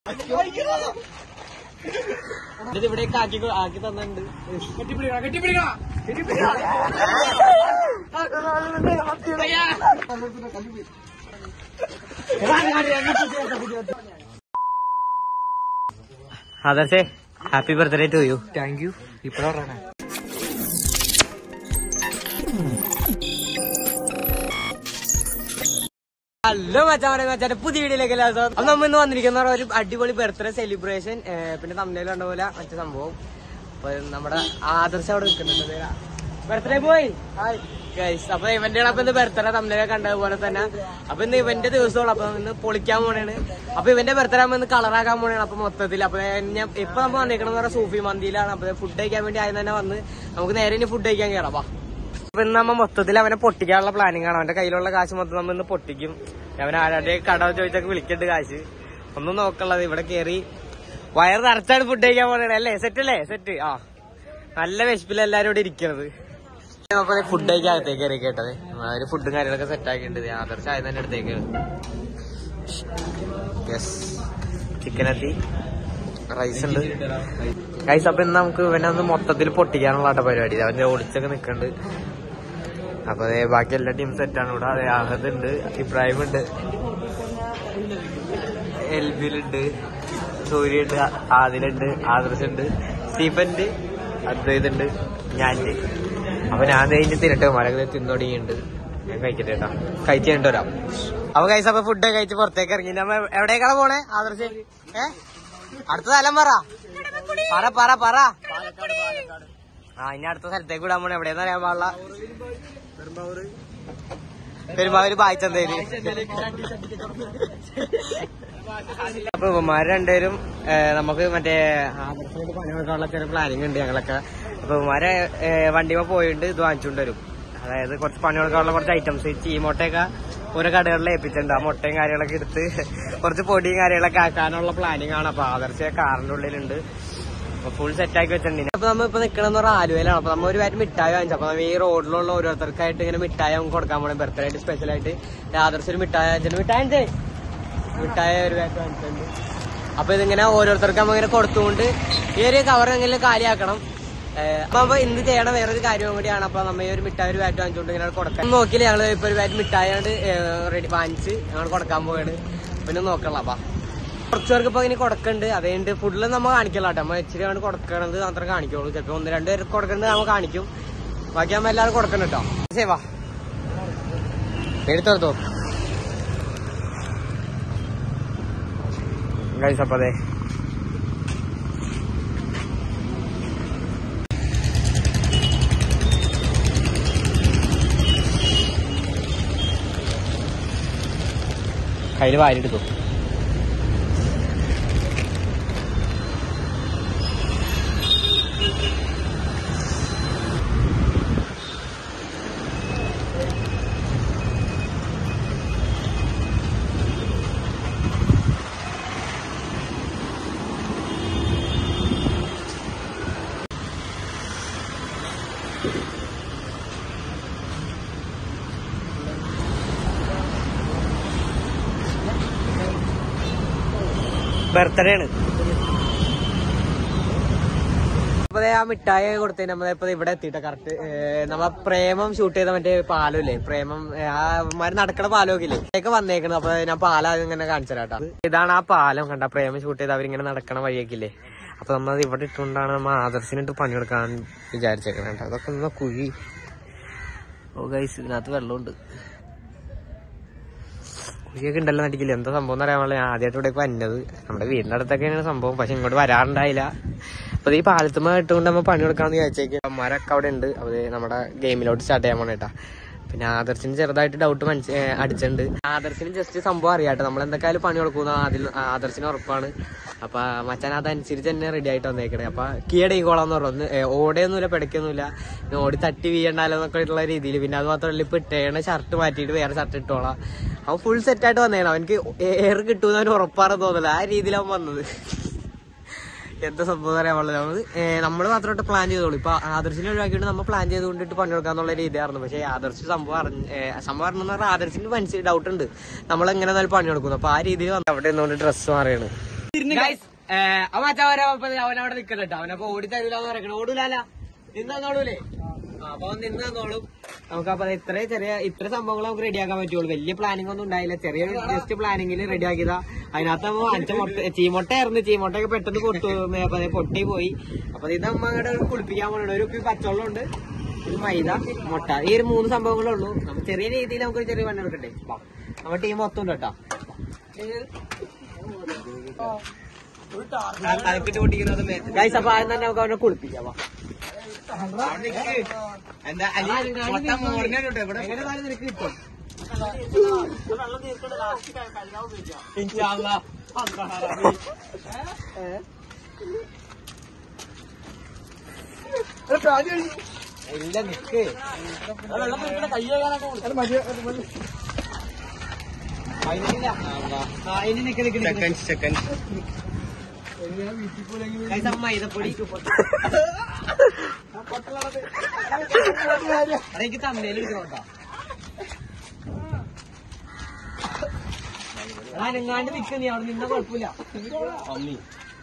ഇത് ഇവിടേക്ക് ആക്കി ആക്കി തന്നിട്ടുണ്ട് ആദർശേ happy birthday to you thank you ഇപ്പഴാണ് ഹലോ മച്ചാനെ മച്ചാന്റെ പുതിയ വീഡിയോയിലേക്ക് എല്ലാ ദിവസവും അപ്പൊ നമ്മ ഇന്ന് വന്നിരിക്കുന്ന ഒരു അടിപൊളി ബർത്ത്ഡേ സെലിബ്രേഷൻ പിന്നെ തമ്മിൽ കണ്ട പോലെ മറ്റു സംഭവം അപ്പൊ നമ്മുടെ ആദർശം അവിടെ നിൽക്കുന്നുണ്ട് ബർത്ത്ഡേ പോയി ഗൈസ് അപ്പൊ ഇവന്റെ അപ്പൊ ഇന്ന് ബർത്ത്ഡേ തമ്മിലെ കണ്ടതുപോലെ തന്നെ അപ്പൊ ഇന്ന് ഇവന്റെ ദിവസമാണ് അപ്പൊ ഇന്ന് പൊളിക്കാൻ പോണേണ് അപ്പൊ ഇവന്റെ ബർത്ത്ഡേ ആകുമ്പോ ഇന്ന് കളറാക്കാൻ പോണേണ് അപ്പൊ മൊത്തത്തിൽ അപ്പൊ ഞാൻ ഇപ്പൊ നമ്മൾ വന്നിരിക്കണം പറഞ്ഞാൽ സൂഫി മന്തിയിലാണ് അപ്പൊ ഫുഡ് കഴിക്കാൻ വേണ്ടി ആദ്യം തന്നെ വന്ന് നമുക്ക് നേരെ ഇനി ഫുഡ് കഴിക്കാൻ കയറാം വാ അപ്പൊ ഇന്ന് നമ്മ മൊത്തത്തിൽ അവനെ പൊട്ടിക്കാനുള്ള പ്ലാനിങ് ആണ് അവന്റെ കയ്യിലുള്ള കാശ് മൊത്തം നമ്മ ഇന്ന് പൊട്ടിക്കും അവൻ ആരുടെ കട ചോദിച്ചൊക്കെ വിളിക്കണ്ട് കാശ് ഒന്നും നോക്കുള്ളത് ഇവിടെ കേറി വയർ നിറച്ചാണ് ഫുഡ് കഴിക്കാൻ പോകുന്നത് അല്ലേ സെറ്റ് അല്ലേ സെറ്റ് ആ നല്ല വിശപ്പിൽ എല്ലാരും ഇവിടെ ഇരിക്കണത് അപ്പൊ ഫുഡ് കഴിക്കാൻ അകത്തേക്ക് കയറി കേട്ടത് അവര് ഫുഡും കാര്യങ്ങളൊക്കെ സെറ്റ് ആക്കിയിട്ടുണ്ട് ആദർശ ആയത് തന്നെ അടുത്തേക്ക് യെസ് ചിക്കൻ എത്തി റൈസ് ഉണ്ട് റൈസ് അപ്പൊ ഇന്ന് നമുക്ക് ഇവനെ ഒന്ന് മൊത്തത്തിൽ പൊട്ടിക്കാനുള്ള ആട്ട പരിപാടി അവന്റെ ഓടിച്ചൊക്കെ നിക്കണ്ട് അപ്പൊ ദേ ബാക്കി എല്ലാ ടീം സെറ്റാണ് ഇവിടെ അതെ അഹദ് ഉണ്ട് ഇബ്രാഹിം ഉണ്ട് എൽബിലുണ്ട് സൂര്യ ഉണ്ട് ആദിലുണ്ട് ആദർശ് ഉണ്ട് സ്റ്റീഫൻ ഉണ്ട് അദ്വൈത് ഉണ്ട് ഞാനുണ്ട് അപ്പൊ ഞാൻ കഴിഞ്ഞ് തിരട്ടെ മരങ്ങൾ തിന്നൊടിയുണ്ട് ഞാൻ കഴിക്കട്ടെ കേട്ടോ കഴിച്ച് കഴിഞ്ഞിട്ട് വരാം അപ്പൊ കഴിച്ച അപ്പൊ ഫുഡ് കഴിച്ച് പുറത്തേക്ക് ഇറങ്ങി നമ്മ എവിടേക്കാണ് പോണേ ആദർശ് ഏ അടുത്ത സ്ഥലം പറ പറ പറ പറ ആ ഇനി അടുത്ത സ്ഥലത്തേക്ക് വിടാൻ പോണേ എവിടെയെന്ന് അറിയാൻ പാടില്ല പെരുമ്പാവൂര് ബായിച്ചന്തേര് അപ്പൊ ഇവന്മാര് രണ്ടുപേരും ഏ, നമുക്ക് മറ്റേ ആദർശമായിട്ട് പണി കൊടുക്കാനുള്ള ചെറിയ പ്ലാനിങ് ഉണ്ട് ഞങ്ങളൊക്കെ അപ്പൊ ഇവന്മാരെ വണ്ടിമ പോയിട്ട് ഇത് വാങ്ങിച്ചുകൊണ്ട് വരും അതായത് കുറച്ച് പണി കൊടുക്കാനുള്ള കുറച്ച് ഐറ്റംസ് ചീമോട്ടയൊക്കെ ഓരോ കടകളിൽ ഏൽപ്പിച്ചിട്ടുണ്ട് ആ മുട്ടയും കാര്യങ്ങളൊക്കെ എടുത്ത് കുറച്ച് പൊടിയും കാര്യങ്ങളൊക്കെ ആക്കാനുള്ള പ്ലാനിങ് ആണ് അപ്പൊ ആദർശ കാറിന്റെ ഉള്ളിലുണ്ട് അപ്പൊ ഫുൾ സെറ്റ് ആക്കി വെച്ചിട്ടുണ്ട് അപ്പൊ നമ്മ ഇപ്പൊ നിക്കണെന്ന് പറഞ്ഞാൽ ആലുവയിലാണ് അപ്പൊ നമ്മ ഒരു കാര്യം മിഠായി വാങ്ങിച്ചു അപ്പൊ നമ്മ ഈ റോഡിലുള്ള ഓരോരുത്തർക്കായിട്ട് ഇങ്ങനെ മിഠായി നമുക്ക് കൊടുക്കാൻ പോണേ ബർത്ത്ഡേ ആയിട്ട് സ്പെഷ്യൽ ആയിട്ട് ആദർശ ഒരു മിഠായി വാങ്ങിച്ചിട്ടുണ്ട് മിഠായി വാങ്ങിച്ചേ? മിഠായി ഒരു പാക്ക് വാങ്ങിച്ചിട്ടുണ്ട് അപ്പൊ ഇതിങ്ങനെ ഓരോരുത്തർക്ക് നമ്മ ഇങ്ങനെ കൊടുത്തുകൊണ്ട് ഈ ഒരു കവർ എങ്ങനെ കാലിയാക്കണം ഏഹ് അപ്പൊ നമ്മ ഇന്ന് ചെയ്യണ വേറൊരു കാര്യവും കൂടിയാണ് അപ്പൊ നമ്മ ഈ ഒരു മിഠായി ഒരു പാറ്റ് വാങ്ങിച്ചുകൊണ്ട് ഇങ്ങനെ കൊടുക്കാൻ നോക്കിയില്ല ഞങ്ങള് ഇപ്പൊ ഒരു പാറ്റ് മിഠായി റെഡി വാങ്ങിച്ച് ഞങ്ങൾ കൊടുക്കാൻ പോവാണ് പിന്നെ നോക്കണം അപ്പൊ കുറച്ച് പേർക്ക് ഇപ്പൊ ഇനി കൊടുക്കണ്ട് അതുകൊണ്ട് ഫുഡിൽ നമ്മ കാണിക്കല കേട്ടോ നമ്മ ഇച്ചിരി ആണ് കൊടുക്കണത് മാത്രമേ കാണിക്കുള്ളൂ ചിലപ്പോ ഒന്ന് രണ്ട് പേർക്ക് കൊടുക്കണത് നമ്മ കാണിക്കും ബാക്കി നമ്മ എല്ലാവരും കൊടുക്കണം കേട്ടോ ശരി വാ എടുത്തോർത്തോ ഗൈസ് അപ്പൊ അതെ കയ്യിൽ വാരിയെടുത്തു ബർത്ത്ഡേ ആണ് അപ്പൊ ദേ ആ മിഠായി കൊടുത്തതിന് നമ്മളെ ഇപ്പൊ ഇവിടെ എത്തിയിട്ട് കറക്റ്റ് നമ്മ പ്രേമം ഷൂട്ട് ചെയ്ത മറ്റേ പാലമില്ലേ പ്രേമം ഏ, ആ മാര് നടക്കണ പാലമൊക്കെ ഇല്ലേ ഒക്കെ വന്നേക്കണം അപ്പൊ ഞാൻ പാലം ഇങ്ങനെ കാണിച്ചു തരാം ട്ടോ. ഇതാണ് ആ പാലം കണ്ട പ്രേമം ഷൂട്ട് ചെയ്ത് അവരിങ്ങനെ നടക്കണ വഴിയൊക്കെ ഇല്ലേ അപ്പൊ നമ്മ അത് ഇവിടെ ഇട്ടുകൊണ്ടാണ് നമ്മ ആദർശനിട്ട് പണിയെടുക്കാൻ വിചാരിച്ചേക്കണ കേട്ടോ അതൊക്കെ ഒന്ന് കുഴി ഓ ഗൈസ് ഇതിനകത്ത് വെള്ളമുണ്ട് കുഴിയൊക്കെ ഉണ്ടല്ലോ നടിക്കില്ല എന്താ സംഭവം എന്ന് അറിയാൻ പാടില്ല ഞാൻ ആദ്യമായിട്ട് ഇവിടെ വന്നത് നമ്മുടെ വീടിന്റെ അടുത്തൊക്കെയാണ് സംഭവം പക്ഷെ ഇങ്ങോട്ട് വരാറുണ്ടായില്ല അപ്പൊ ഈ പാലത്തുമ്മ ഇട്ടുകൊണ്ട് നമ്മൾ പണി കൊടുക്കാന്ന് വിചാരിച്ചേക്ക് അമ്മമാരൊക്കെ അവിടെ ഉണ്ട് അത് നമ്മുടെ ഗെയിമിലോട്ട് സ്റ്റാർട്ട് ചെയ്യാൻ പോണേട്ടാ പിന്നെ ആദർശിന് ചെറുതായിട്ട് ഡൗട്ട് മനസ്സ് ഏ, അടിച്ചിട്ടുണ്ട് ആദർശിന് ജസ്റ്റ് സംഭവം അറിയാട്ടെ നമ്മൾ എന്തൊക്കെയാലും പണി കൊടുക്കുന്ന അതിൽ ആദർശിന് ഉറപ്പാണ് അപ്പൊ മച്ചാൻ അതനുസരിച്ച് തന്നെ റെഡി ആയിട്ട് വന്നേക്കണേ അപ്പൊ കീഴടയും കോളാന്ന് പറഞ്ഞു ഒന്ന് ഓടയൊന്നുമില്ല പിടയ്ക്കൊന്നുമില്ല ഇനി ഓടി തട്ടി വീഴണ്ടാലോ എന്നൊക്കെ ഉള്ള രീതിയിൽ പിന്നെ അത് മാത്രമല്ല ഇപ്പൊ ഇട്ടേണ ഷർട്ട് മാറ്റിയിട്ട് വേറെ ഷർട്ട് ഇട്ടോളാം അവൻ ഫുൾ സെറ്റ് ആയിട്ട് വന്നേക്കണം അവനക്ക് എയർ കിട്ടുമെന്ന് അവന് ഉറപ്പാണെന്ന് തോന്നില്ല ആ രീതിയിലാവും വന്നത് എന്താ സംഭവം അറിയാൻ പാടില്ല നമ്മള് നമ്മൾ മാത്രമായിട്ട് പ്ലാൻ ചെയ്തോളൂ ഇപ്പൊ ആദർശിനെ ഒഴിവാക്കിയിട്ട് നമ്മൾ പ്ലാൻ ചെയ്തുകൊണ്ടിട്ട് പണിയെടുക്കാന്നുള്ള രീതിയായിരുന്നു പക്ഷേ ആദർശ് സംഭവം അറിഞ്ഞ് ഏ, സംഭവം അറിഞ്ഞെന്ന് പറഞ്ഞാൽ ആദർശിന് മനസ്സിൽ ഡൗട്ട് ഉണ്ട് നമ്മൾ എങ്ങനെ എന്നാലും പണിയെടുക്കുന്നു അപ്പൊ ആ രീതിയിൽ വന്ന് അവിടെ നിന്നുകൊണ്ട് ഡ്രസ്സ് മാറിയാണ് ഗൈസ് അവൻ അവരെ അവനവിടെ നിക്കണ്ട കേട്ടോ അവനപ്പൊ ഓടി തരൂലെന്ന് പറയണം ഓടൂലാല നിന്നോളൂലേ അപ്പൊ അവൻ നിന്ന് തന്നോളും നമുക്ക് അപ്പൊ ഇത്ര ചെറിയ ഇത്ര സംഭവങ്ങൾ നമുക്ക് റെഡിയാക്കാൻ പറ്റുള്ളൂ വലിയ പ്ലാനിംഗ് ഒന്നും ഉണ്ടായില്ല ചെറിയ ജസ്റ്റ് പ്ലാനിങ്ങിൽ റെഡിയാക്കിയതാ അതിനകത്ത് നമ്മ അഞ്ച മുട്ട ചീമൊട്ടയായിരുന്നു ചീമൊട്ടയൊക്കെ പെട്ടെന്ന് പൊട്ടു അപ്പൊ അത് പൊട്ടി പോയി അപ്പൊ ഇത് നമ്മ അങ്ങോട്ട് കുളിപ്പിക്കാൻ പോകണം ഒരു കുപ്പി പച്ചവെള്ളം ഉണ്ട് ഒരു മൈദ മുട്ട ഈ ഒരു മൂന്ന് സംഭവങ്ങളേ ഉള്ളൂ നമുക്ക് ചെറിയ രീതിയിൽ നമുക്ക് ചെറിയ പണി എടുക്കട്ടെ വാ. നമ്മുടെ ടീം മൊത്തം ഉണ്ട് കേട്ടോ തലക്കിട്ട് പൊട്ടിക്കുന്നത് ഗൈസ് അപ്പൊ ആദ്യം തന്നെ നമുക്ക് അവനെ കുളിപ്പിക്കാം വാ. എന്താ അലി മൊത്തം മോർണിംഗ് ഇവിടെ എങ്ങനെ കാലം നിനക്ക് കിട്ടും ഇൻഷാല്ലാ ഇല്ല നിക്ക് ഫൈനലില്ല. ആ, ഇനി നിക്ക് നിക്ക് നിക്ക്. സെക്കൻഡ് സെക്കൻഡ് ഗൈസ് അപ്പൊ മൈദപ്പൊടി എടാ, എനിക്ക് തമ്മേല് എടുക്കണോട്ടാ എടാ നിങ്ങാണ്ട് നിക്ക് നീ അവിടെ നിന്ന കുഴപ്പമില്ല അമ്മി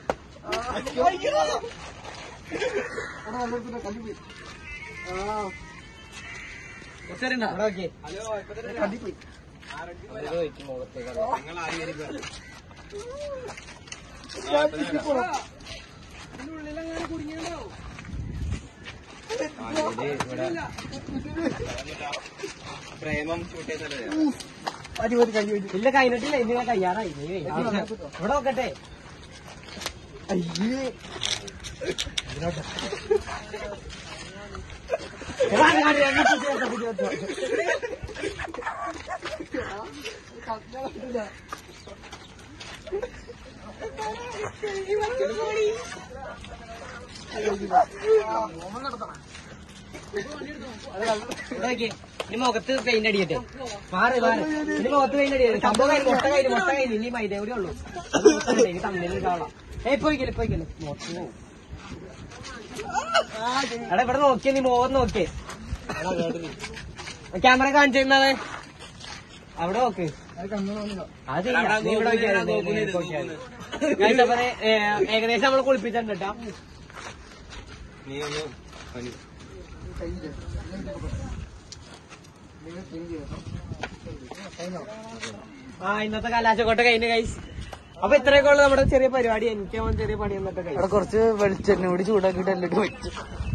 അവിടെ നോക്കിയേ. അവര് ചോദിക്കും മുഖത്തേക്ക്. പ്രേമം ഷൂട്ട് ചെയ്തല്ലേ ഇല്ല കഴിഞ്ഞിട്ടില്ല ഇനി ഞാൻ തയ്യാറായി നീ വെയ്. ഇവിടെ നോക്കട്ടെ എടാ, അങ്ങാടി, അങ്ങോട്ട് ചേർത്ത് പിടി വെച്ചോ. ഇവിടെ നോക്കിയേ. ഇനി മുഖത്ത് പെയിന്റ് അടിക്കട്ടെ മാറി മാറി ഇനി മുഖത്ത് പെയിന്റ് അടിക്കട്ടെ സംഭവം കഴിഞ്ഞ് മുട്ട കഴിഞ്ഞു മുട്ട കഴിഞ്ഞു ഇനി മൈദ കൂടെ ഉള്ളൂ അത് മുട്ട ഉണ്ട്. ഇനി തമ്മിൽ ഇടാളാം ഏ പോയിക്കല്ലേ പോയിക്കല്ലേ മുഖത്ത് പോവും. എടാ ഇവിടെ നോക്കിയേ നീ മുഖം നോക്കിയേ ക്യാമറ കാണിച്ചിരുന്നത് അവിടെ നോക്ക് അത് ഇല്ല. നീ ഇവിടെ നോക്കിയാ മതി. നീ ഇവിടെ നോക്കിയാ മതി. Guys, അപ്പൊ ദേ, ഏ, ഏകദേശം നമ്മള് കുളിപ്പിച്ചിട്ടുണ്ട് കേട്ടോ നീ ഒന്ന് പണി. ആ ഇന്നത്തെ കലാശക്കോട്ട കഴിഞ്ഞ കൈസ് അപ്പൊ ഇത്രയൊക്കെ ഉള്ളു നമ്മുടെ ചെറിയ പരിപാടി എനിക്ക് അവൻ ചെറിയ പണി എന്നിട്ട് അവിടെ കുറച്ച് വെളിച്ചെണ്ണ കൂടി ചൂടാക്കിയിട്ട് എല്ലാം വെച്ചു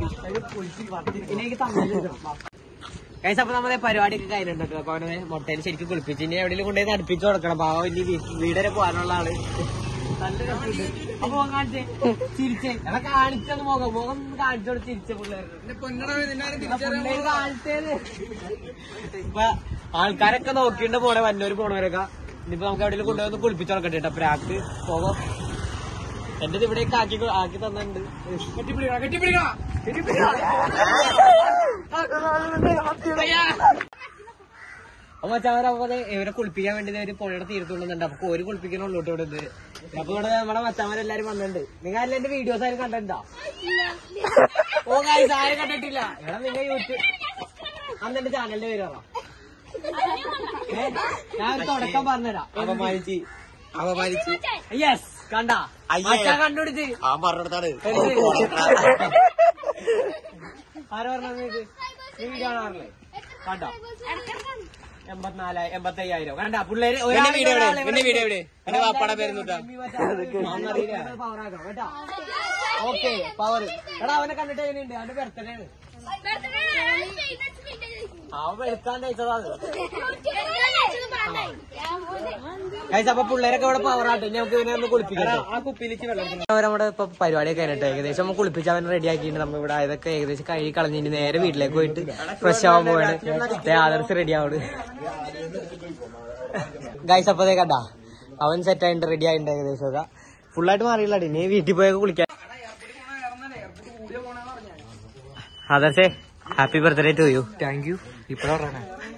കൈസ് അപ്പൊ നമ്മുടെ പരിപാടി ഒക്കെ കഴിഞ്ഞിട്ടുണ്ട് കേട്ടോ. അപ്പൊ അവനെ മുട്ടയിൽ ശരിക്കും കുളിപ്പിച്ച് ഇനി എവിടെയെങ്കിലും കൊണ്ടുപോയി അടുപ്പിച്ച് കൊടുക്കണം പാവ വലിയ വീട് വരെ പോകാനുള്ള ആള് നല്ല രസമുണ്ട് അപ്പൊ മുഖം കാണിച്ചേ ചിരിച്ചേ എടാ കാണിച്ചത് മുഖം മുഖം ഒന്ന് കാണിച്ചോട് ചിരിച്ച പിള്ളേർക്ക് പിള്ളേര് കാണിച്ചേന്ന് ഇപ്പൊ ആൾക്കാരൊക്കെ നോക്കിണ്ട് പോണേ വന്നൂര് പോണവരൊക്കെ ഇനിയിപ്പോ നമുക്ക് എവിടെയെങ്കിലും കൊണ്ടുപോയി ഒന്ന് കുളിപ്പിച്ച് കൊടുക്കട്ടെ കേട്ടോ പ്രാക്ക് പോകോ എന്റെ ഇത് ഇവിടേക്ക് ആക്കി കൊ- ആക്കി തന്നിട്ടുണ്ട് കെട്ടിപ്പിടിക്കണം കെട്ടിപ്പിടിക്കണം അപ്പൊ മച്ചാമരെ ഇവരെ കുളിപ്പിക്കാൻ വേണ്ടി ഒരു പുഴയുടെ തീരത്തുള്ളുന്നുണ്ട് അപ്പൊ ഒരു കുളിപ്പിക്കണുള്ളൂ കേട്ടോ ഇവിടെ ഇത് അപ്പൊ ഇവിടെ നമ്മുടെ മച്ചാമരെല്ലാരും വന്നിട്ടുണ്ട് നിങ്ങൾ അല്ല എന്റെ വീഡിയോസ് ആരും കണ്ടിട്ടുണ്ടോ ഓ ഗൈസ് ആരും കണ്ടിട്ടില്ല എടാ നിങ്ങൾ യൂട്യൂബ് അന്ന് എന്റെ ചാനലിന്റെ പേര് പറ ഏ? ഞാൻ ഒരു തുടക്കം പറഞ്ഞുതരാം അപമാനിച്ച് അപമാനിച്ച് യെസ് കണ്ട അയ്യേ. മച്ചാൻ കണ്ടുപിടിച്ച് ആ പറഞ്ഞിടത്താണ് ആരാ പറഞ്ഞത് ഇത് ഈ വീഡിയോ കാണാറില്ലേ കണ്ടോ എൺപത്തിനാല് എൺപത്തയ്യായിരം കണ്ട പിള്ളേര് പിന്നെ വീഡിയോ എവിടെ? പിന്നെ വീഡിയോ എവിടെ? എന്റെ വാപ്പാടെ പേര് നോട്ടാ. ഓക്കെ പവർ എടാ അവനെ കണ്ടിട്ട് എങ്ങനെയുണ്ട് അവന്റെ ബർത്ത്ഡേ ആണ് അവൻ വെളുക്കാൻ തയ്ച്ചതാ അത് ഗൈസ് അപ്പൊ പിള്ളേരൊക്കെ ഇവിടെ പവറാട്ടെ ഇനി നമുക്ക് ഇവനെ ഒന്ന് കുളിപ്പിക്കാം ആ കുപ്പിയിലേക്ക് വെള്ളം അവർ നമ്മുടെ ഇപ്പൊ പരിപാടിയൊക്കെ കഴിഞ്ഞിട്ട് ഏകദേശം നമ്മൾ കുളിപ്പിച്ച് അവൻ റെഡി ആക്കിയിട്ട് നമ്മൾ ഇവിടെ ഇതൊക്കെ ഏകദേശം കഴുകി കളഞ്ഞിട്ട് നേരെ വീട്ടിലേക്ക് പോയിട്ട് ഫ്രഷ് ആവാൻ പോവാണ് ആദർശ് റെഡി ആവണ് ഗൈസ് അപ്പൊ ദേ കണ്ടാ അവൻ സെറ്റ് ആയിട്ട് റെഡി ആയിട്ടുണ്ട് ഏകദേശം ഒക്കെ ഫുള്ളായിട്ട് മാറിയില്ല ഇനി വീട്ടിൽ പോയൊക്കെ കുളിക്കാൻ ആദർശേ happy birthday to you thank you ഇപ്പഴാണ്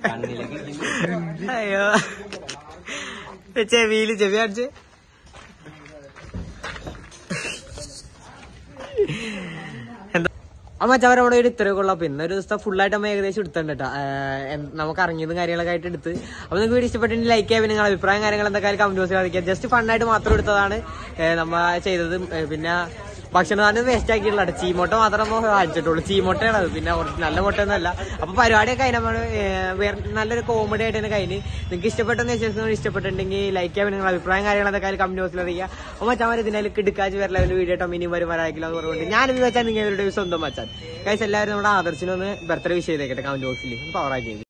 അയ്യോ ചെവിയില് ചെവി അടിച്ച് എന്താ അപ്പൊ മറ്റവരെ അവിടെ ഒരു ഇത്രയൊക്കെ ഉള്ള പിന്നെ ഒരു ദിവസത്തെ full ആയിട്ട് നമ്മൾ ഏകദേശം എടുത്തിട്ടുണ്ട് കേട്ടോ നമുക്ക് ഇറങ്ങിയതും കാര്യങ്ങളൊക്കെ ആയിട്ട് എടുത്ത് അപ്പൊ നിങ്ങൾക്ക് വീഡിയോ ഇഷ്ടപ്പെട്ടെങ്കിൽ ലൈക്ക് ചെയ്യാൻ നിങ്ങൾ അഭിപ്രായം കാര്യങ്ങൾ എന്തൊക്കെ കമന്റ് ബോക്സിൽ അറിയിക്കുക ജസ്റ്റ് ഫണ്ണായിട്ട് മാത്രം എടുത്തതാണ് ഏ, നമ്മ ചെയ്തത് ഏ, പിന്നെ ഭക്ഷണം വേസ്റ്റ് ആക്കിയിട്ടുള്ള ചീമോട്ട മാത്രം നമ്മൾ വാങ്ങിച്ചിട്ടുള്ളൂ ചീമോട്ടയാണ് അത് പിന്നെ കുറച്ച് നല്ല മുട്ടയൊന്നും അല്ല അപ്പൊ പരിപാടിയൊക്കെ കഴിഞ്ഞ നമ്മൾ വേറെ നല്ലൊരു കോമഡി ആയിട്ട് തന്നെ കഴിഞ്ഞ് നിങ്ങൾക്ക് ഇഷ്ടപ്പെട്ടെന്ന് വിശ്വസിക്കുന്നു ഇഷ്ടപ്പെട്ടിട്ടുണ്ടെങ്കിൽ ലൈക്ക് ചെയ്യാൻ നിങ്ങൾ അഭിപ്രായം കാര്യങ്ങളൊക്കെ കമന്റ് ബോക്സിൽ അറിയിക്കുക അപ്പൊ മച്ചാൻ ഇതിനാലും കിടക്കാച്ച് വരല ഒരു വീഡിയോ ഇട്ടോ മിനി വരും വരാക്കില്ല എന്ന് പറഞ്ഞുകൊണ്ട് ഞാനിത് വെച്ചാൽ നിങ്ങൾ ഇവരുടെ സ്വന്തം മച്ചാൻ കൈസ് എല്ലാവരും നമ്മുടെ ആദർശിനൊന്ന് ബർത്ത്ഡേ വിഷ് ചെയ്തേക്കട്ടെ കമന്റ് ബോക്സിൽ പവറാക്കി